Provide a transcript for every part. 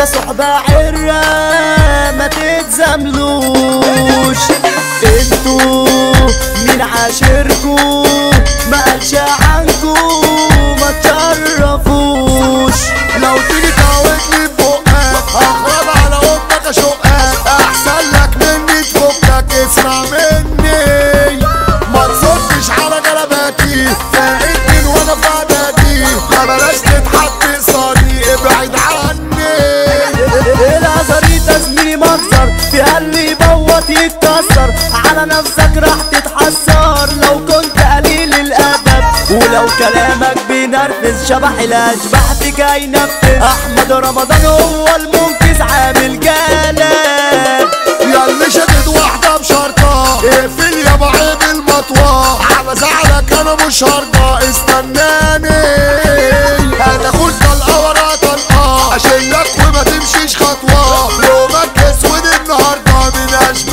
صحبة عرة ما تتزاملوش انتوا مين عاشركوا ما قالش عنكوا ما تشرفوش لو تيجي تعودني بفوقك اخرب على امك اشقك احسن لك مني تفكك اسمع مني ما تصدش على جلباتي فاقدني وانا في عدادي ما بلاش تتحط قصادي ابعد عني الازريطة زميلي مكسر فيها اللي يبوط يتكسر على نفسك راح تتحسر لو كنت قليل الادب ولو كلامك بينرفز شبح الاشباح جاي ينفذ احمد رمضان هو المنقذ عامل جلال ياللي شدد واحدة بشرطة اقفل يا بعيب المطوة على زعلك انا مش هرضى استناني هتاخد طلقة ورا طلقة اشيلك وما تمشيش خطوة يومك اسود النهاردة من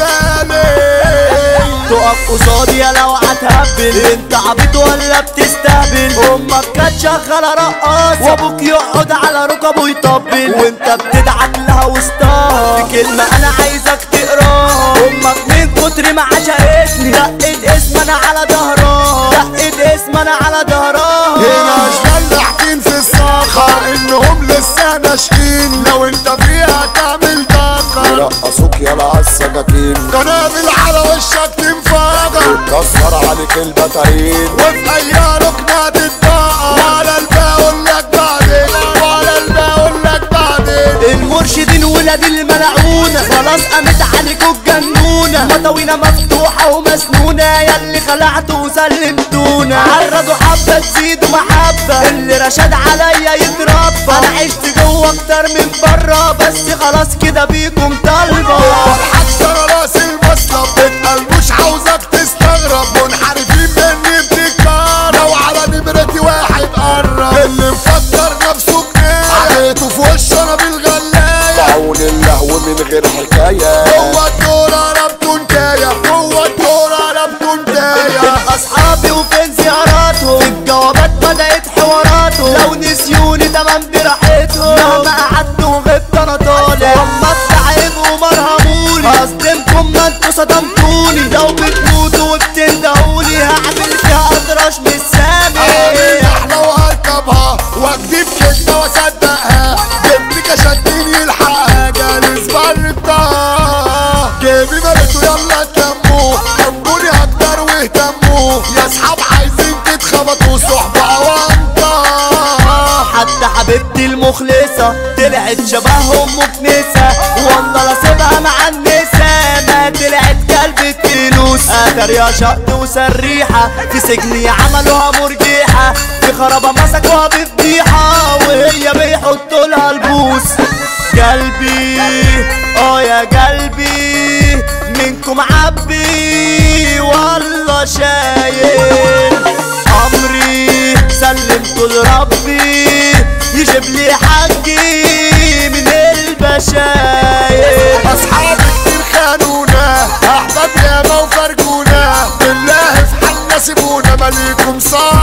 اشبالي تقف قصادي يا لو هتهبل انت عبيط ولا بتستهبل امك كانت شغاله رقاص وابوك يقعد على ركبه يطبل وانت بتدعك لها وسطها في كلمه انا عايزك تقراها امك من كتر ما عشقتني دقت اسم انا على ظهرها دقت اسم انا على هنا ظهرها اشبال لاحقين في الصاخة انهم لسه ناشئين لو انت فيها تعمل ضجة يرقصوك يلا عالسكاكين قنابل على وشك تنفجر كسر عليك البتاين وفي اي ركنة تتبقى وعلى الباقي اقول لك بعدين وعلى الباقي اقول لك بعدين المرشدين ولاد الملعونة خلاص قامت عليكوا الجنونة مطاوينا مفتوحة ومسنونة ياللي خلعتوا وسلمتونا عرضوا حبة تزيدوا محبة اللي رشد عليا يتربى انا عشت جوه اكتر من بره بس خلاص كده بيكم طالبة فرحك ترى راس المصلب بتقل مش عاوزك تستغرب منحرفين مني بتتكهرب لو على نمرتي واحد قرب اللي مفكر نفسه جنيه عديته في وشه انا بالغلاية بعون اللهو من غير حكاية جوه الدورة ربطوا نكاية جوه الدورة ربطوا نكاية اصحابي وفين زياراتهم في الجوابات بدأت حواراتهم لو نسيوني تمام براحتهم مهما قعدت وغبت انا طالع اما التعب ومرهموني هصدمكم ما انتوا صدمتوني لو بتموتوا وبتندهوني هعمل فيها اطرش من اعمل السامي احلى واركبها واكدب كلمة واصدقها جبت كشتين يلحقها جالس بردها جيبي مالته يلا تلموه حبوني اكتر واهتموا يا اصحاب عايزين تتخبطوا صحبة وانطة حتى حبيبتي المخلصة طلعت شبههم مكنسة والله لا سيبها مع النسا ما طلعت كلبة فلوس اخر يا شط وسريحة في سجن عملوها مرجيحة في خرابة مسكوها بفضيحة وهي بيحطوا لها البوس قلبي اه يا قلبي منكم عبي والله شايل امري سلمته لربي يجيب لي حقي من البشاير اصحاب كتير خانونا احباب ياما وفرجونا بالله في حالنا سيبونا مالكم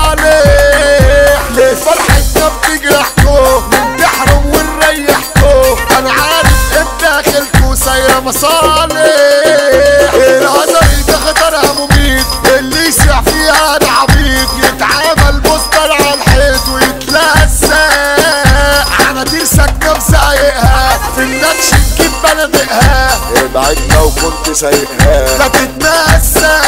صالح ليه فرحتنا بتجرحكو ننتحرم ونريحكو انا عارف ايه بداخلكو سايره مصالح الهزر ده خطرها مميت اللي يسرح فيها ده عبيط يتعامل بوستر على الحيط ويتلزق عناديل ساكنه بزايقها في النكش تجيب بنادقها ابعد لو كنت سايقها لا تتنسى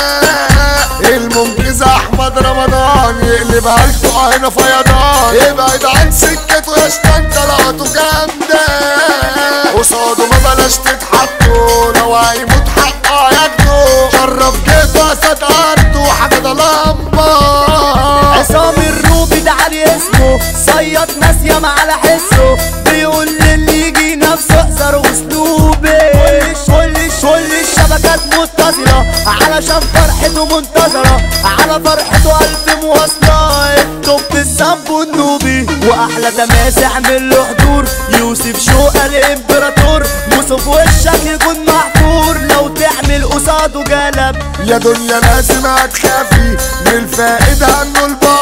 المنقذ احمد رمضان يقلبها لكوا هنا فيضان ابعد عن سكته يا شتان طلعته جامده قصاده ما بلاش تتحطوا لو هيموت حقه ياخده شرف جيته اسد ارضه حاجه ده لمبه عصام الروبي ده علي اسمه صياد ناس ياما على حسه بيقول للي يجي نفسه احذر اسلوبي كل كل الشبكات متصلة علشان فرحته منتظرة على فرحته ألف مواصلة التوب الذنب والنوبي وأحلى تماسح من له حضور يوسف شوقة الإمبراطور موسف وشك يكون محفور لو تعمل قصاده جلب يا دنيا لازم هتخافي من الفائد عنه البافي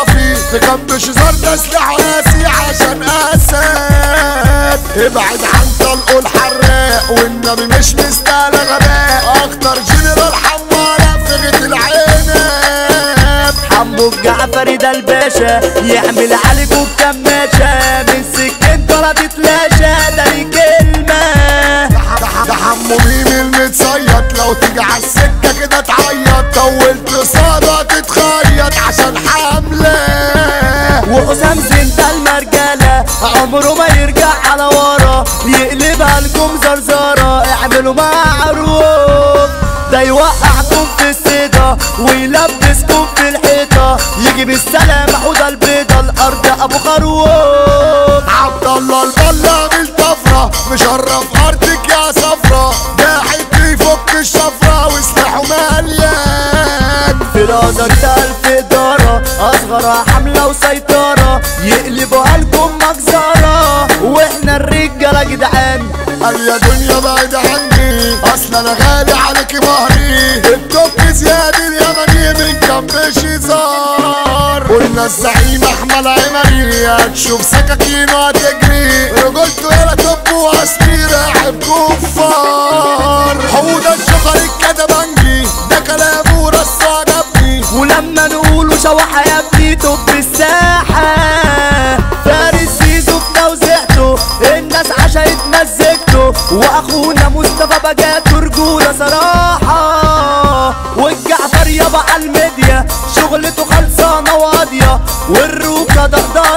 تجنب شزار ده سلاح قاسي عشان اسد ابعد عن طلقه الحراق والنبي مش مستاهل غباء اخطر جنرال حمارة في غيط العنب حمو الجعفري ده الباشا يعمل عليكوا بكماشة من سكنته لا تتلاشى ده ليه كلمة ده حمو ميم المتصيط لو تيجي على السكة كده تعيط طولت صادة تتخيط عشان حملة وحسام زين ده المرجلة عمره ما يرجع على ورا يقلبها لكم زرزرة اعملوا معروف ده يوقعكم في الصيدة ويلبسكم في الحيطة يجي بالسلامة حوضة البيضة الأرض أبو خروف عبد الله البلا بالطفرة مشرف ارضك يا صفرة ضاحك يفك الشفرة وسلاحه مليان في الازر ده الف إدارة أصغر حملة وسيطرة يقلبوها لكم مجزرة واحنا الرجالة جدعان قال يا دنيا بعيد عني اصل انا غالي عليك مهري التوب زياد اليمني من جنب شزار قلنا الزعيم احمد عمري هتشوف سكاكين وهتجري رجولته يلا توب واصلي راحب كفار حوض الشخر الكدبنجي ده كلامه رص عجبني ولما نقوله شوحة يا ابني طب الساحة فارس زيزو في توزيعته الناس عشان مزجته واخونا مصطفى بجاته رجولة صراحة والجعفر يابا على الميديا شغلته خلصانة واضية والروكة ضغضة